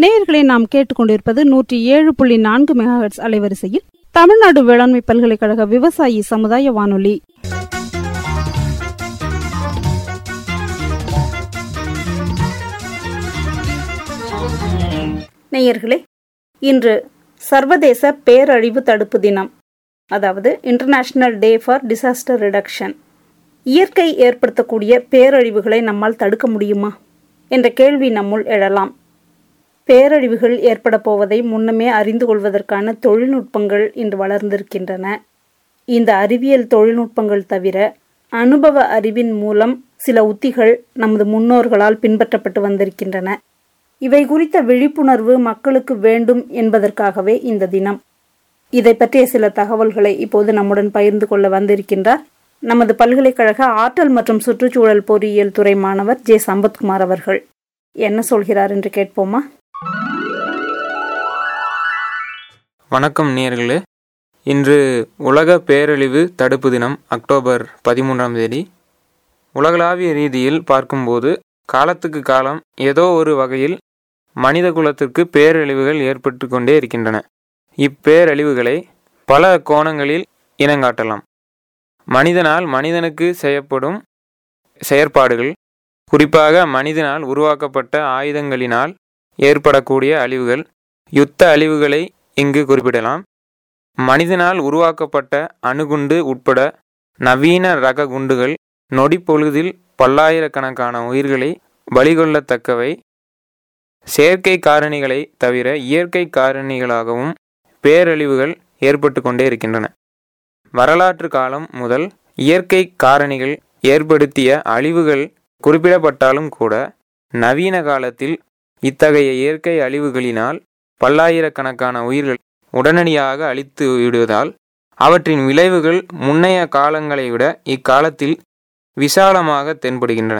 நேயர்களை நாம் கேட்டுக்கொண்டிருப்பது நூற்றி ஏழு புள்ளி நான்கு மெகாஹெட்ஸ் அலைவரிசையில் தமிழ்நாடு வேளாண்மை பல்கலைக்கழக விவசாயி சமுதாய வானொலி நேயர்களே இன்று சர்வதேச பேரழிவு தடுப்பு தினம் அதாவது international day for disaster reduction இயற்கை ஏற்படுத்தக்கூடிய பேரழிவுகளை நம்மால் தடுக்க முடியுமா என்ற கேள்வி நம்முள் எழலாம் பேரழிவுகள் ஏற்பட போவதை முன்னமே அறிந்து கொள்வதற்கான தொழில்நுட்பங்கள் இன்று வளர்ந்திருக்கின்றன இந்த அறிவியல் தொழில்நுட்பங்கள் தவிர அனுபவ அறிவின் மூலம் சில உத்திகள் நமது முன்னோர்களால் பின்பற்றப்பட்டு வந்திருக்கின்றன இவை குறித்த விழிப்புணர்வு மக்களுக்கு வேண்டும் என்பதற்காகவே இந்த தினம் இதை பற்றிய சில தகவல்களை இப்போது நம்முடன் பகிர்ந்து கொள்ள வந்திருக்கின்றார் நமது பல்கலைக்கழக ஆற்றல் மற்றும் சுற்றுச்சூழல் பொறியியல் துறை மாணவர் ஜே சம்பத்குமார் அவர்கள் என்ன சொல்கிறார் என்று கேட்போமா வணக்கம் நேர்களே இன்று உலக பேரழிவு தடுப்பு தினம் அக்டோபர் பதிமூன்றாம் தேதி உலகளாவிய ரீதியில் பார்க்கும்போது காலத்துக்கு காலம் ஏதோ ஒரு வகையில் மனித குலத்திற்கு பேரழிவுகள் ஏற்பட்டு கொண்டே இருக்கின்றன இப்பேரழிவுகளை பல கோணங்களில் இனங்காட்டலாம் மனிதனால் மனிதனுக்கு செய்யப்படும் செயற்பாடுகள் குறிப்பாக மனிதனால் உருவாக்கப்பட்ட ஆயுதங்களினால் ஏற்படக்கூடிய அழிவுகள் யுத்த அழிவுகளை இங்கு குறிப்பிடலாம் மனிதனால் உருவாக்கப்பட்ட அணுகுண்டு உட்பட நவீன ரக குண்டுகள் நொடிப்பொழுதில் பல்லாயிரக்கணக்கான உயிர்களை பலிகொள்ளத்தக்கவை செயற்கை காரணிகளை தவிர இயற்கை காரணிகளாகவும் பேரழிவுகள் ஏற்பட்டு கொண்டே இருக்கின்றன வரலாற்று காலம் முதல் இயற்கை காரணிகள் ஏற்படுத்திய அழிவுகள் குறிப்பிடப்பட்டாலும் கூட நவீன காலத்தில் இத்தகைய இயற்கை அழிவுகளினால் பல்லாயிரக்கணக்கான உயிர்கள் உடனடியாக அழித்து விடுவதால் அவற்றின் விளைவுகள் முன்னைய காலங்களை விட இக்காலத்தில் விசாலமாக தென்படுகின்றன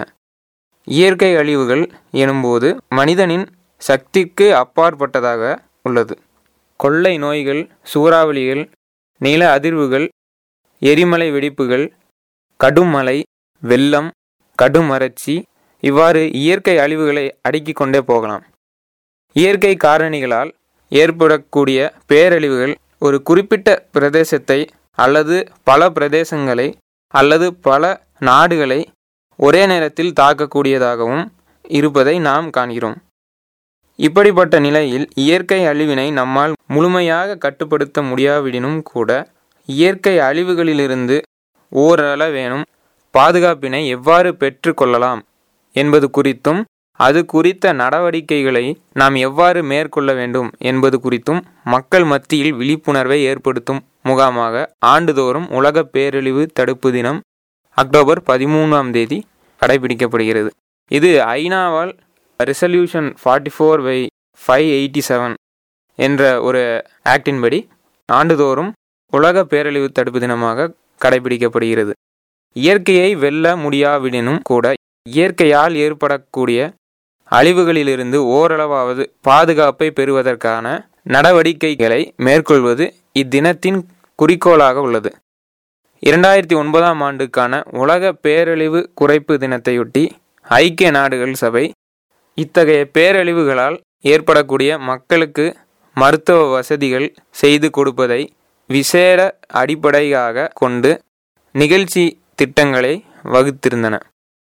இயற்கை அழிவுகள் எனும்போது மனிதனின் சக்திக்கு அப்பாற்பட்டதாக உள்ளது கொள்ளை நோய்கள் சூறாவளிகள் நில அதிர்வுகள் எரிமலை வெடிப்புகள் கடும் மழை வெள்ளம் கடும் வறட்சி இவ்வாறு இயற்கை அழிவுகளை அடுக்கிக் கொண்டே போகலாம் இயற்கை காரணிகளால் ஏற்படக்கூடிய பேரழிவுகள் ஒரு குறிப்பிட்ட பிரதேசத்தை அல்லது பல பிரதேசங்களை அல்லது பல நாடுகளை ஒரே நேரத்தில் தாக்கக்கூடியதாகவும் இருப்பதை நாம் காண்கிறோம் இப்படிப்பட்ட நிலையில் இயற்கை அழிவினை நம்மால் முழுமையாக கட்டுப்படுத்த முடியாவிடினும் கூட இயற்கை அழிவுகளிலிருந்து ஓரளவேனும் பாதுகாப்பினை எவ்வாறு பெற்று கொள்ளலாம் என்பது குறித்தும் அது குறித்த நடவடிக்கைகளை நாம் எவ்வாறு மேற்கொள்ள வேண்டும் என்பது குறித்தும் மக்கள் மத்தியில் விழிப்புணர்வை ஏற்படுத்தும் முகாமாக ஆண்டுதோறும் உலக பேரழிவு தடுப்பு தினம் அக்டோபர் பதிமூணாம் தேதி கடைபிடிக்கப்படுகிறது இது ஐநாவால் resolution forty four by five eighty seven என்ற ஒரு ஆக்டின்படி ஆண்டுதோறும் உலக பேரழிவு தடுப்பு தினமாக கடைபிடிக்கப்படுகிறது இயற்கையை வெல்ல முடியாவிடனும் கூட இயற்கையால் ஏற்படக்கூடிய அழிவுகளிலிருந்து ஓரளவாவது பாதுகாப்பை பெறுவதற்கான நடவடிக்கைகளை மேற்கொள்வது இத்தினத்தின் குறிக்கோளாக உள்ளது இரண்டாயிரத்தி ஒன்பதாம் ஆண்டுக்கான உலக பேரழிவு குறைப்பு தினத்தையொட்டி ஐக்கிய நாடுகள் சபை இத்தகைய பேரழிவுகளால் ஏற்படக்கூடிய மக்களுக்கு மருத்துவ வசதிகள் செய்து கொடுப்பதை விசேட அடிப்படையாக கொண்டு நிகழ்ச்சி திட்டங்களை வகுத்திருந்தன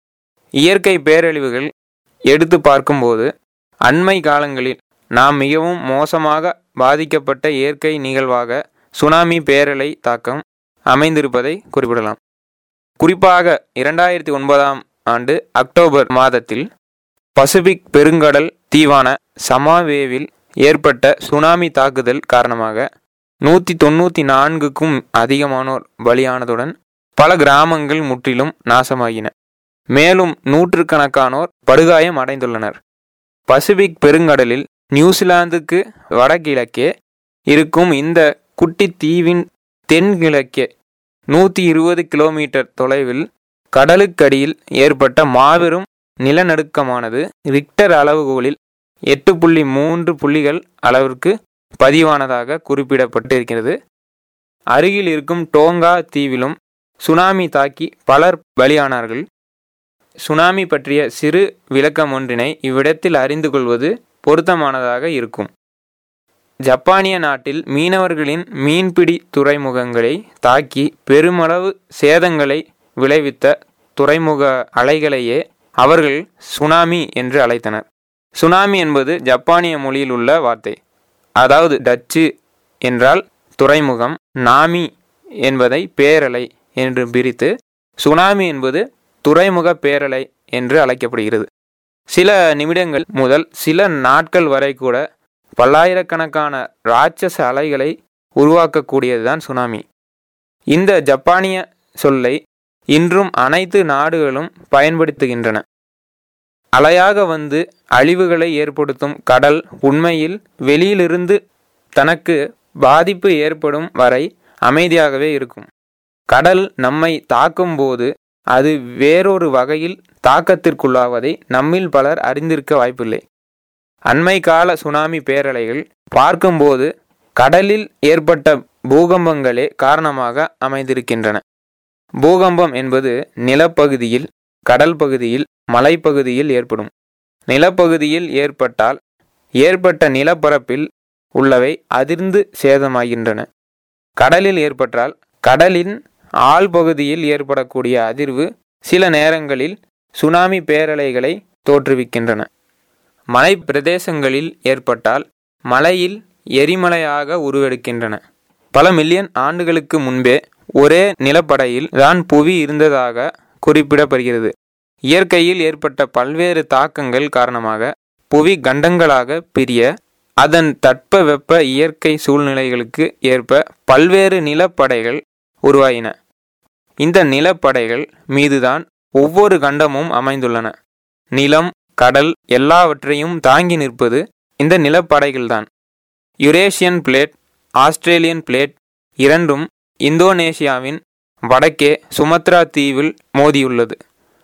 இயற்கை பேரழிவுகள் எடுத்து பார்க்கும்போது அண்மை காலங்களில் நாம் மிகவும் மோசமாக பாதிக்கப்பட்ட இயற்கை நிகழ்வாக சுனாமி பேரலை தாக்கம் அமைந்திருப்பதை குறிப்பிடலாம் குறிப்பாக இரண்டாயிரத்தி ஒன்பதாம் ஆண்டு அக்டோபர் மாதத்தில் பசிபிக் பெருங்கடல் தீவான சமாவேவில் ஏற்பட்ட சுனாமி தாக்குதல் காரணமாக நூற்றி தொண்ணூற்றி நான்குக்கும் அதிகமானோர் பலியானதுடன் பல கிராமங்கள் முற்றிலும் நாசமாகின மேலும் நூற்றுக்கணக்கானோர் படுகாயம் அடைந்துள்ளனர் பசிபிக் பெருங்கடலில் நியூசிலாந்துக்கு வடகிழக்கே இருக்கும் இந்த குட்டி தீவின் தென்கிழக்கே நூற்றி இருபது கிலோமீட்டர் தொலைவில் கடலுக்கடியில் ஏற்பட்ட மாபெரும் நிலநடுக்கமானது ரிக்டர் அளவுகோலில் எட்டு புள்ளி மூன்று புள்ளிகள் அளவிற்கு பதிவானதாக குறிப்பிடப்பட்டிருக்கிறது அருகில் இருக்கும் டோங்கா தீவிலும் சுனாமி தாக்கி பலர் பலியானார்கள் சுனாமி பற்றிய சிறு விளக்கம் ஒன்றினை இவ்விடத்தில் அறிந்து கொள்வது பொருத்தமானதாக இருக்கும் ஜப்பானிய நாட்டில் மீனவர்களின் மீன்பிடி துறைமுகங்களை தாக்கி பெருமளவு சேதங்களை விளைவித்த துறைமுக அலைகளையே அவர்கள் சுனாமி என்று அழைத்தனர் சுனாமி என்பது ஜப்பானிய மொழியில் உள்ள வார்த்தை அதாவது டச்சு என்றால் துறைமுகம் நாமி என்பதை பேரலை என்று பிரித்து சுனாமி என்பது துறைமுக பேரலை என்று அழைக்கப்படுகிறது சில நிமிடங்கள் முதல் சில நாட்கள் வரை கூட பல்லாயிரக்கணக்கான ராட்சச அலைகளை உருவாக்கக்கூடியதுதான் சுனாமி இந்த ஜப்பானிய சொல்லை இன்றும் அனைத்து நாடுகளும் பயன்படுத்துகின்றன அலையாக வந்து அழிவுகளை ஏற்படுத்தும் கடல் உண்மையில் வெளியிலிருந்து தனக்கு பாதிப்பு ஏற்படும் வரை அமைதியாகவே இருக்கும் கடல் நம்மை தாக்கும் போது அது வேறொரு வகையில் தாக்கத்திற்குள்ளாவதை நம்மில் பலர் அறிந்திருக்க வாய்ப்பில்லை அண்மை கால சுனாமி பேரலைகள் பார்க்கும்போது கடலில் ஏற்பட்ட பூகம்பங்களே காரணமாக அமைந்திருக்கின்றன பூகம்பம் என்பது நிலப்பகுதியில் கடல் பகுதியில் மலைப்பகுதியில் ஏற்படும் நிலப்பகுதியில் ஏற்பட்டால் ஏற்பட்ட நிலப்பரப்பில் உள்ளவை அதிர்ந்து சேதமாகின்றன கடலில் ஏற்பட்டால் கடலின் ஆழ்பகுதியில் ஏற்படக்கூடிய அதிர்வு சில நேரங்களில் சுனாமி பேரலைகளை தோற்றுவிக்கின்றன மலை பிரதேசங்களில் ஏற்பட்டால் மலையில் எரிமலையாக உருவெடுக்கின்றன பல மில்லியன் ஆண்டுகளுக்கு முன்பே ஒரே நிலப்படையில் தான் புவி இருந்ததாக குறிப்பிடப்படுகிறது இயற்கையில் ஏற்பட்ட பல்வேறு தாக்கங்கள் காரணமாக புவி கண்டங்களாக பிரிய அதன் தட்ப வெப்ப இயற்கை சூழ்நிலைகளுக்கு ஏற்ப பல்வேறு நிலப்படைகள் உருவாயின இந்த நிலப்படைகள் மீதுதான் ஒவ்வொரு கண்டமும் அமைந்துள்ளன நிலம் கடல் எல்லாவற்றையும் தாங்கி நிற்பது இந்த நிலப்படைகள்தான் யுரேஷியன் பிளேட் ஆஸ்திரேலியன் பிளேட் இரண்டும் இந்தோனேசியாவின் வடக்கே சுமத்ரா தீவில் மோதியுள்ளது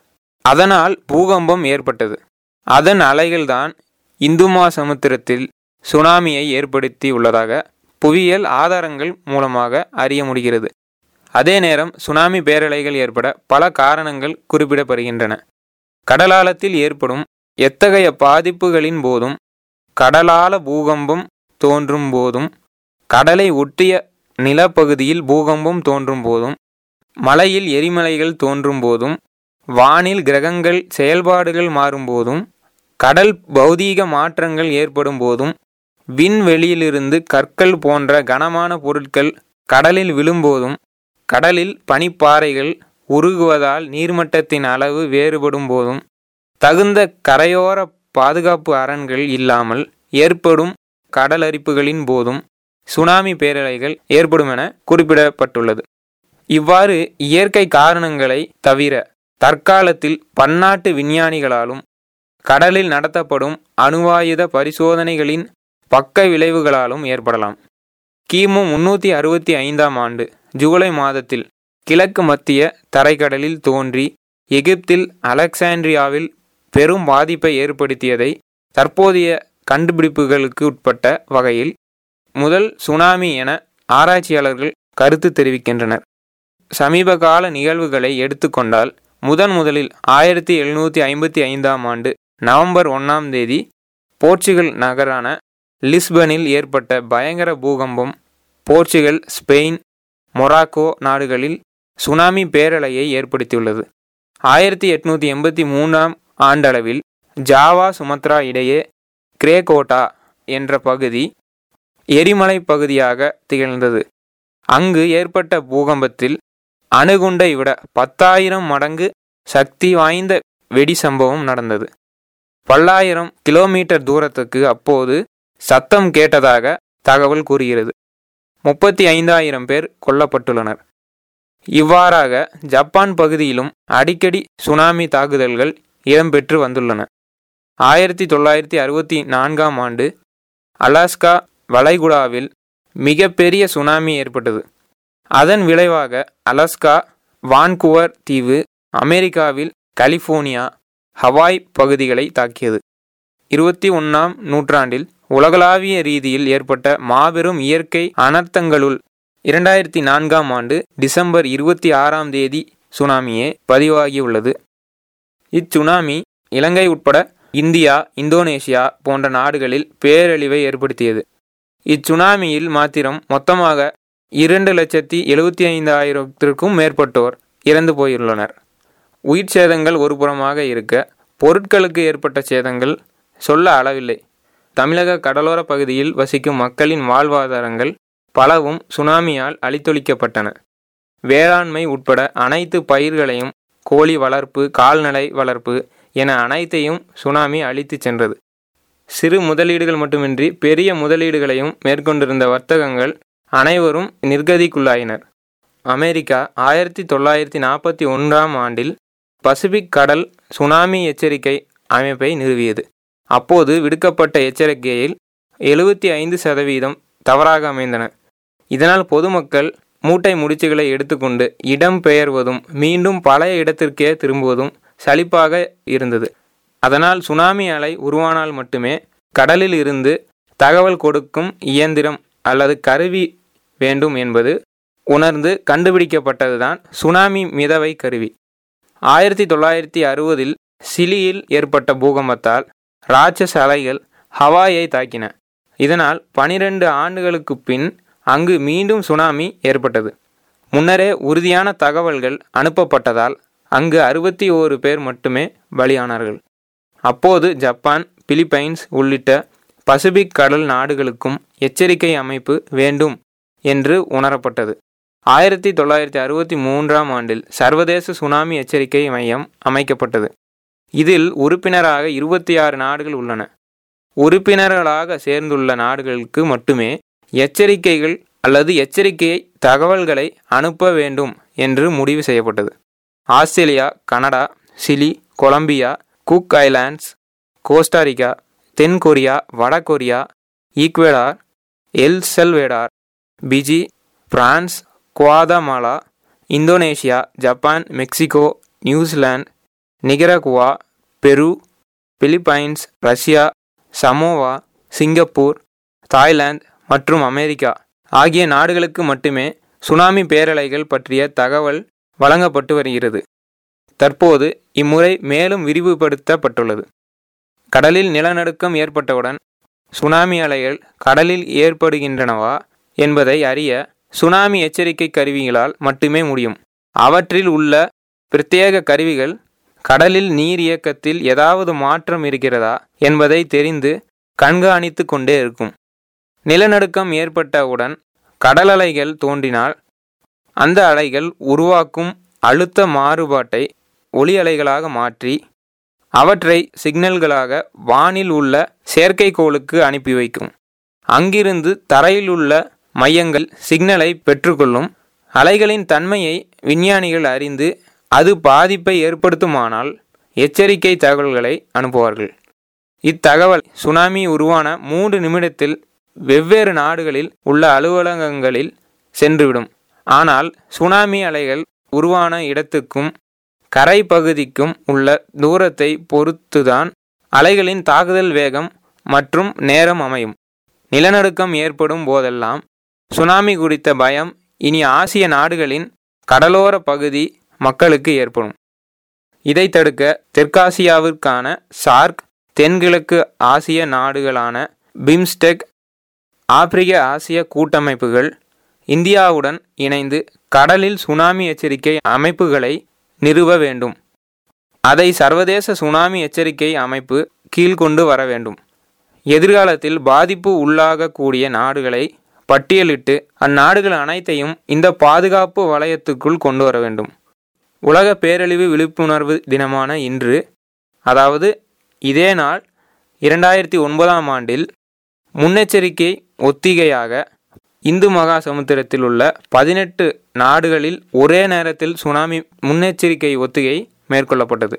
அதனால் பூகம்பம் ஏற்பட்டது அதன் அலைகள்தான் இந்துமா சமுத்திரத்தில் சுனாமியை ஏற்படுத்தி உள்ளதாக புவியியல் ஆதாரங்கள் மூலமாக அறிய முடிகிறது அதே நேரம் சுனாமி பேரலைகள் ஏற்பட பல காரணங்கள் குறிப்பிடப்படுகின்றன கடலாளத்தில் ஏற்படும் எத்தகைய பாதிப்புகளின் போதும் கடலால பூகம்பம் தோன்றும் போதும் கடலை ஒட்டிய நிலப்பகுதியில் பூகம்பம் தோன்றும் போதும் மலையில் எரிமலைகள் தோன்றும் போதும் வானில் கிரகங்கள் செயல்பாடுகள் மாறும்போதும் கடல் பௌதீக மாற்றங்கள் ஏற்படும் போதும் விண்வெளியிலிருந்து கற்கள் போன்ற கனமான பொருட்கள் கடலில் விழும்போதும் கடலில் பனிப்பாறைகள் உருகுவதால் நீர்மட்டத்தின் அளவு வேறுபடும் போதும் தகுந்த கரையோர பாதுகாப்பு அரண்கள் இல்லாமல் ஏற்படும் கடலரிப்புகளின் போதும் சுனாமி பேரலைகள் ஏற்படும் என குறிப்பிடப்பட்டுள்ளது இவ்வாறு இயற்கை காரணங்களை தவிர தற்காலத்தில் பன்னாட்டு விஞ்ஞானிகளாலும் கடலில் நடத்தப்படும் அணுவாயுத பரிசோதனைகளின் பக்க விளைவுகளாலும் ஏற்படலாம் கிமு முன்னூற்றி அறுபத்தி ஐந்தாம் ஆண்டு ஜூலை மாதத்தில் கிழக்கு மத்திய தரைக்கடலில் தோன்றி எகிப்தில் அலெக்சாண்ட்ரியாவில் பெரும் பாதிப்பை ஏற்படுத்தியதை தற்போதைய கண்டுபிடிப்புகளுக்கு உட்பட்ட வகையில் முதல் சுனாமி என ஆராய்ச்சியாளர்கள் கருத்து தெரிவிக்கின்றனர் சமீபகால நிகழ்வுகளை எடுத்துக்கொண்டால் முதன் முதலில் ஆயிரத்தி எழுநூற்றி ஐம்பத்தி ஐந்தாம் ஆண்டு நவம்பர் ஒன்றாம் தேதி போர்ச்சுகல் நகரான லிஸ்பனில் ஏற்பட்ட பயங்கர பூகம்பம் போர்ச்சுகல் ஸ்பெயின் மொராக்கோ நாடுகளில் சுனாமி பேரலையை ஏற்படுத்தியுள்ளது ஆயிரத்தி எட்நூற்றி எண்பத்தி மூணாம் ஆண்டளவில் ஜாவா சுமத்ரா இடையே கிரேகோட்டா என்ற பகுதி எரிமலை பகுதியாக திகழ்ந்தது அங்கு ஏற்பட்ட பூகம்பத்தில் அணுகுண்டை விட பத்தாயிரம் மடங்கு சக்தி வாய்ந்த வெடி சம்பவம் நடந்தது பல்லாயிரம் கிலோமீட்டர் தூரத்துக்கு அப்போது சத்தம் கேட்டதாக தகவல் கூறுகிறது முப்பத்தி ஐந்தாயிரம் பேர் கொல்லப்பட்டுள்ளனர் இவ்வாறாக ஜப்பான் பகுதியிலும் அடிக்கடி சுனாமி தாக்குதல்கள் இடம்பெற்று வந்துள்ளன ஆயிரத்தி தொள்ளாயிரத்தி அறுபத்தி நான்காம் ஆண்டு அலாஸ்கா வளைகுடாவில் மிகப்பெரிய சுனாமி ஏற்பட்டது அதன் விளைவாக அலாஸ்கா வான்குவர் தீவு அமெரிக்காவில் கலிஃபோர்னியா ஹவாய் பகுதிகளை தாக்கியது இருபத்தி ஒன்றாம் நூற்றாண்டில் உலகளாவிய ரீதியில் ஏற்பட்ட மாபெரும் இயற்கை அனர்த்தங்களுள் இரண்டாயிரத்தி நான்காம் ஆண்டு டிசம்பர் இருபத்தி ஆறாம் தேதி சுனாமியே பதிவாகியுள்ளது இச்சுனாமி இலங்கை உட்பட இந்தியா இந்தோனேஷியா போன்ற நாடுகளில் பேரழிவை ஏற்படுத்தியது இச்சுனாமியில் மாத்திரம் மொத்தமாக இரண்டு லட்சத்தி எழுபத்தி ஐந்தாயிரத்திற்கும் மேற்பட்டோர் இறந்து போயுள்ளனர் உயிர் சேதங்கள் ஒரு புறமாக இருக்க பொருட்களுக்கு ஏற்பட்ட சேதங்கள் சொல்ல அளவில்லை தமிழக கடலோர பகுதியில் வசிக்கும் மக்களின் வாழ்வாதாரங்கள் பலவும் சுனாமியால் அழித்தொழிக்கப்பட்டன வேளாண்மை உட்பட அனைத்து பயிர்களையும் கோழி வளர்ப்பு கால்நடை வளர்ப்பு என அனைத்தையும் சுனாமி அழித்து சென்றது சிறு முதலீடுகள் மட்டுமின்றி பெரிய முதலீடுகளையும் மேற்கொண்டிருந்த வர்த்தகங்கள் அனைவரும் நிர்கதிக்குள்ளாயினர் அமெரிக்கா ஆயிரத்தி தொள்ளாயிரத்தி நாற்பத்தி ஒன்றாம் ஆண்டில் பசிபிக் கடல் சுனாமி எச்சரிக்கை அமைப்பை நிறுவியது அப்போது விடுக்கப்பட்ட எச்சரிக்கையில் எழுபத்தி ஐந்து சதவீதம் தவறாக அமைந்தன இதனால் பொதுமக்கள் மூட்டை முடிச்சுகளை எடுத்துக்கொண்டு இடம் பெயர்வதும் மீண்டும் பழைய இடத்திற்கே திரும்புவதும் சலிப்பாக இருந்தது அதனால் சுனாமி அலை உருவானால் மட்டுமே கடலில் இருந்து தகவல் கொடுக்கும் இயந்திரம் அல்லது கருவி வேண்டும் என்பது உணர்ந்து கண்டுபிடிக்கப்பட்டதுதான் சுனாமி மிதவை கருவி ஆயிரத்தி தொள்ளாயிரத்தி அறுபதில் சிலியில் ஏற்பட்ட பூகம்பத்தால் ராட்சச அலைகள் ஹவாயை தாக்கின இதனால் பனிரெண்டு ஆண்டுகளுக்கு பின் அங்கு மீண்டும் சுனாமி ஏற்பட்டது முன்னரே உறுதியான தகவல்கள் அனுப்பப்பட்டதால் அங்கு அறுபத்தி ஓரு பேர் மட்டுமே பலியானார்கள் அப்போது ஜப்பான் பிலிப்பைன்ஸ் உள்ளிட்ட பசிபிக் கடல் நாடுகளுக்கும் எச்சரிக்கை அமைப்பு வேண்டும் என்று உணரப்பட்டது ஆயிரத்தி தொள்ளாயிரத்தி அறுபத்தி மூன்றாம் ஆண்டில் சர்வதேச சுனாமி எச்சரிக்கை மையம் அமைக்கப்பட்டது இதில் உறுப்பினராக இருபத்தி ஆறு நாடுகள் உள்ளன உறுப்பினர்களாக சேர்ந்துள்ள நாடுகளுக்கு மட்டுமே எச்சரிக்கைகள் அல்லது எச்சரிக்கை தகவல்களை அனுப்ப வேண்டும் என்று முடிவு செய்யப்பட்டது Australia Canada Chile Colombia Cook Islands Costa Rica தென் கொரியா வட Korea Ecuador El Salvador Fiji France Guatemala Indonesia Japan Mexico New Zealand Nicaragua Peru Philippines Russia Samoa Singapore Thailand மற்றும் அமெரிக்கா ஆகிய நாடுகளுக்கு மட்டுமே சுனாமி பேரலைகள் பற்றிய தகவல் வழங்கப்பட்டு வருகிறது தற்போது இம்முறை மேலும் விரிவுபடுத்தப்பட்டுள்ளது கடலில் நிலநடுக்கம் ஏற்பட்டவுடன் சுனாமி அலைகள் கடலில் ஏற்படுகின்றனவா என்பதை அறிய சுனாமி எச்சரிக்கை கருவிகளால் மட்டுமே முடியும் அவற்றில் உள்ள பிரத்யேக கருவிகள் கடலில் நீர் இயக்கத்தில் ஏதாவது மாற்றம் இருக்கிறதா என்பதை தெரிந்து கண்காணித்து கொண்டே இருக்கும் நிலநடுக்கம் ஏற்பட்டவுடன் கடல் அலைகள் தோன்றினால் அந்த அலைகள் உருவாக்கும் அழுத்த மாறுபாட்டை ஒளி அலைகளாக மாற்றி அவற்றை சிக்னல்களாக வானில் உள்ள செயற்கைக்கோளுக்கு அனுப்பி வைக்கும் அங்கிருந்து தரையில் உள்ள மையங்கள் சிக்னலை பெற்றுக்கொள்ளும் அலைகளின் தன்மையை விஞ்ஞானிகள் அறிந்து அது பாதிப்பை ஏற்படுத்துமானால் எச்சரிக்கை தகவல்களை அனுப்புவார்கள் இத்தகவல் சுனாமி உருவான மூன்று நிமிடத்தில் வெவ்வேறு நாடுகளில் உள்ள அலுவலகங்களில் சென்றுவிடும் ஆனால் சுனாமி அலைகள் உருவான இடத்துக்கும் கரை பகுதிக்கும் உள்ள தூரத்தை பொறுத்துதான் அலைகளின் தாக்குதல் வேகம் மற்றும் நேரம் அமையும் நிலநடுக்கம் ஏற்படும் போதெல்லாம் சுனாமி குறித்த பயம் இனி ஆசிய நாடுகளின் கடலோர பகுதி மக்களுக்கு ஏற்படும் இதை தடுக்க தெற்காசியாவிற்கான சார்க் தென்கிழக்கு ஆசிய நாடுகளான பிம்ஸ்டெக் ஆப்பிரிக்க ஆசிய கூட்டமைப்புகள் இந்தியாவுடன் இணைந்து கடலில் சுனாமி எச்சரிக்கை அமைப்புகளை நிறுவ வேண்டும் அதை சர்வதேச சுனாமி எச்சரிக்கை அமைப்பு கீழ்கொண்டு வர வேண்டும் எதிர்காலத்தில் பாதிப்பு உள்ளாகக்கூடிய நாடுகளை பட்டியலிட்டு அந்நாடுகள் அனைத்தையும் இந்த பாதுகாப்பு வளையத்துக்குள் கொண்டு வர வேண்டும் உலக பேரழிவு விழிப்புணர்வு தினமான இன்று அதாவது இதே நாள் இரண்டாயிரத்தி ஒன்பதாம் ஆண்டில் முன்னெச்சரிக்கை ஒத்திகையாக இந்து மகா சமுத்திரத்தில் உள்ள பதினெட்டு நாடுகளில் ஒரே நேரத்தில் சுனாமி முன்னெச்சரிக்கை ஒத்திகை மேற்கொள்ளப்பட்டது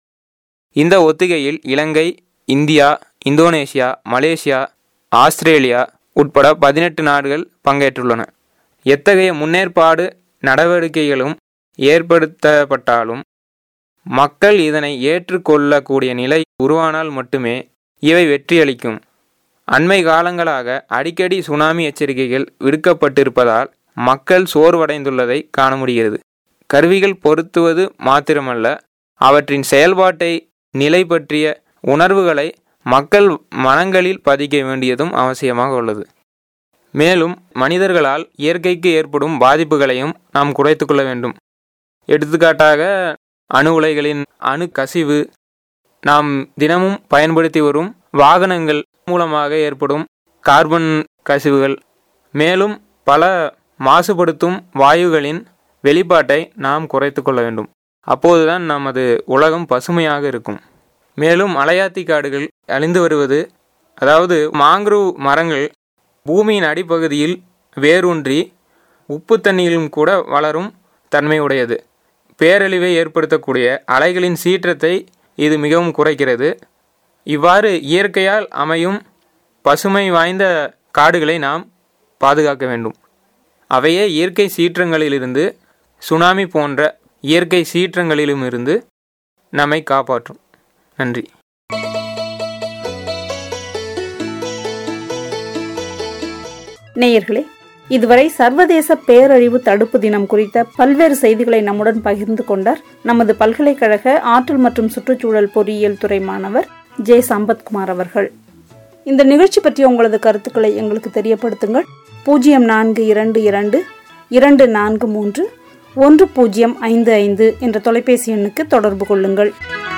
இந்த ஒத்திகையில் Ilangai India Indonesia Malaysia Australia உட்பட பதினெட்டு நாடுகள் பங்கேற்றுள்ளன எத்தகைய முன்னேற்பாடு நடவடிக்கைகளும் ஏற்படுத்தப்பட்டாலும் மக்கள் இதனை ஏற்றுக்கொள்ளக்கூடிய நிலை உருவானால் மட்டுமே இவை வெற்றியளிக்கும் அண்மை காலங்களாக அடிக்கடி சுனாமி எச்சரிக்கைகள் விடுக்கப்பட்டிருப்பதால் மக்கள் சோர்வடைந்துள்ளதை காண முடிகிறது கருவிகள் பொருத்துவது மாத்திரமல்ல அவற்றின் செயல்பாட்டை நிலை பற்றிய உணர்வுகளை மக்கள் மனங்களில் பதிக்க வேண்டியதும் அவசியமாக உள்ளது மேலும் மனிதர்களால் இயற்கைக்கு ஏற்படும் பாதிப்புகளையும் நாம் குறைத்து கொள்ள வேண்டும் எடுத்துக்காட்டாக அணு உலைகளின் அணு கசிவு நாம் தினமும் பயன்படுத்தி வரும் வாகனங்கள் மூலமாக ஏற்படும் கார்பன் கசிவுகள் மேலும் பல மாசுபடுத்தும் வாயுகளின் வெளிப்பாட்டை நாம் குறைத்து கொள்ள வேண்டும் அப்போதுதான் நமது உலகம் பசுமையாக இருக்கும் மேலும் அலையாத்தி காடுகள் அழிந்து வருவது அதாவது மாங்க்ரூவ் மரங்கள் பூமியின் அடிப்பகுதியில் வேரூன்றி உப்பு தண்ணியிலும் கூட வளரும் தன்மை உடையது பேரழிவை ஏற்படுத்தக்கூடிய அலைகளின் சீற்றத்தை இது மிகவும் குறைக்கிறது இவ்வாறு இயற்கையால் அமையும் பசுமை வாய்ந்த காடுகளை நாம் பாதுகாக்க வேண்டும் அவையே இயற்கை சீற்றங்களிலிருந்து சுனாமி போன்ற இயற்கை சீற்றங்களிலுமிருந்து நம்மை காப்பாற்றும் நன்றி நேயர்களே இதுவரை சர்வதேச பேரழிவு தடுப்பு தினம் குறித்த பல்வேறு செய்திகளை நம்முடன் பகிர்ந்து கொண்டார் நமது பல்கலைக்கழக ஆற்றல் மற்றும் சுற்றுச்சூழல் பொறியியல் துறை மாணவர் ஜே சம்பத்குமார் அவர்கள் இந்த நிகழ்ச்சி பற்றிய உங்களது கருத்துக்களை எங்களுக்கு தெரியப்படுத்துங்கள் பூஜ்ஜியம் நான்கு இரண்டு இரண்டு இரண்டு நான்கு மூன்று ஒன்று பூஜ்ஜியம் ஐந்து ஐந்து என்ற தொலைபேசி எண்ணுக்கு தொடர்பு கொள்ளுங்கள்